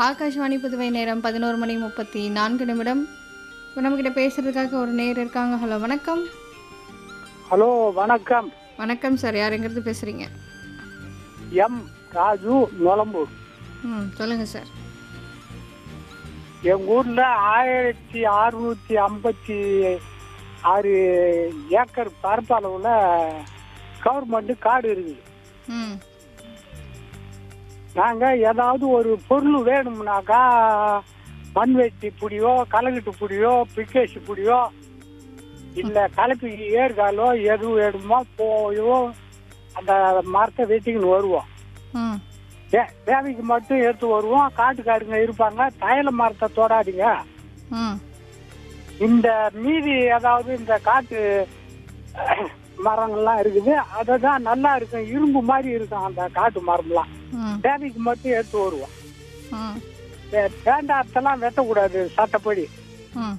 ஆகாஷ்வாணி புதுவை நேரம் பதினோரு மணி முப்பத்தி நான்கு நிமிடம் இப்போ நம்மக்கிட்ட பேசுறதுக்காக ஒரு நேர் இருக்காங்க ஹலோ வணக்கம் ஹலோ வணக்கம் வணக்கம் சார் யாருங்கிறது பேசுகிறீங்க எம் ராஜு நொலம்பூர் ம் சொல்லுங்கள் சார் எங்க ஊர்ல ஆயிரத்தி அறுநூத்தி ஐம்பத்தி ஆறு ஏக்கர் பரப்பளவுல கவர்மெண்ட் காடு இருக்குது ம் நாங்க ஏதாவது ஒரு பொருள் வேணும்னாக்கா மண்வெட்டி புடியோ கலகட்டு புடியோ பிக்கேசி புடியோ இல்ல கலப்பி ஏற்காலோ எது வேணுமோ போயோ அந்த மரத்தை வெட்டிக்கின்னு வருவோம் ம் தே- தேவைக்கு மட்டும் எடுத்து வருவோம் காட்டுக்காரங்க இருப்பாங்க தைல மரத்தை தொடாதீங்க ம் இந்த மீதி ஏதாவது இந்த காட்டு மரங்கள்லாம் இருக்குது அதுதான் நல்லா இருக்கும் இரும்பு மாதிரி இருக்கும் அந்த காட்டு மரம்லாம் ம் தேவைக்கு மட்டும் எடுத்து வருவோம் ம் வே- வேண்டாத்தெல்லாம் வெட்டக்கூடாது சட்டப்படி ம்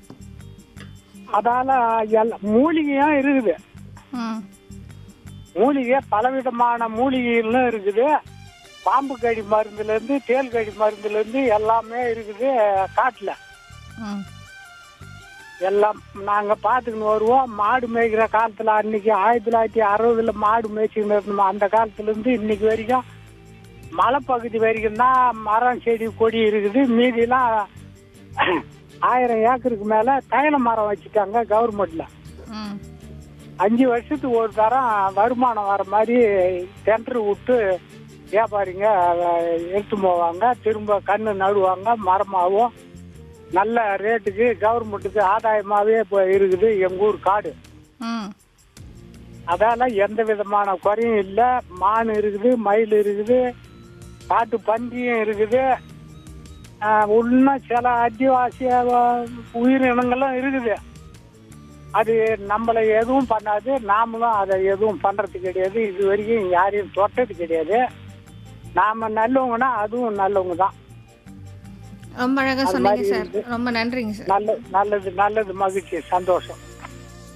அதால எல்லா மூலிகையும் இருக்குது ம் மூலிகை பலவிதமான மூலிகைகளும் இருக்குது பாம்பு கடி மருந்துல இருந்து தேல் கடி மருந்துல இருந்து எல்லாமே இருக்குது காட்டுல ம் எல்லாம் நாங்க பாத்துக்கின்னு வருவோம் மாடு மேய்க்கிற காலத்துல அன்னைக்கு ஆயிரத்தி தொள்ளாயிரத்தி அறுபதுல மாடு மேய்ச்சிக்கின்னு இருந்தோம் அந்த காலத்துல இருந்து இன்னைக்கு வரைக்கும் மலைப்பகுதி வரைக்கும் தான் மரம் செடி கொடி இருக்குது மீதிலாம் ஆயிரம் ஏக்கருக்கு மேல தைல மரம் வச்சுட்டாங்க கவர்மெண்ட்ல ம் அஞ்சு வருஷத்துக்கு ஒரு தரம் வருமானம் வர மாதிரி டெண்டர் விட்டு வியாபாரிங்க அதை எடுத்து போவாங்க திரும்ப கண்ணு நடுவாங்க மரமாகவும் நல்ல ரேட்டுக்கு கவர்மெண்ட்டுக்கு ஆதாயமாகவே இப்போ இருக்குது எங்கள் ஊர் காடு ம் அதால எந்த விதமான குறையும் இல்லை மான் இருக்குது மயில் இருக்குது காட்டு பன்றியும் இருக்குது ஆஹ் இன்னும் சில அத்தியாவசிய அஹ், உயிரினங்களும் இருக்குது அது நம்மளை எதுவும் பண்ணாது நாமளும் அதை எதுவும் பண்றது கிடையாது இது வரைக்கும் யாரையும் தொட்டது கிடையாது நாம நல்லவங்கன்னா அதுவும் நல்லவங்க தான் ரொம்ப அழகாக அது சொன்னீங்க மாதிரி சார் இருக்கு. ரொம்ப நன்றிங்க சார் நல்ல நல்லது நல்லது மகிழ்ச்சி சந்தோஷம்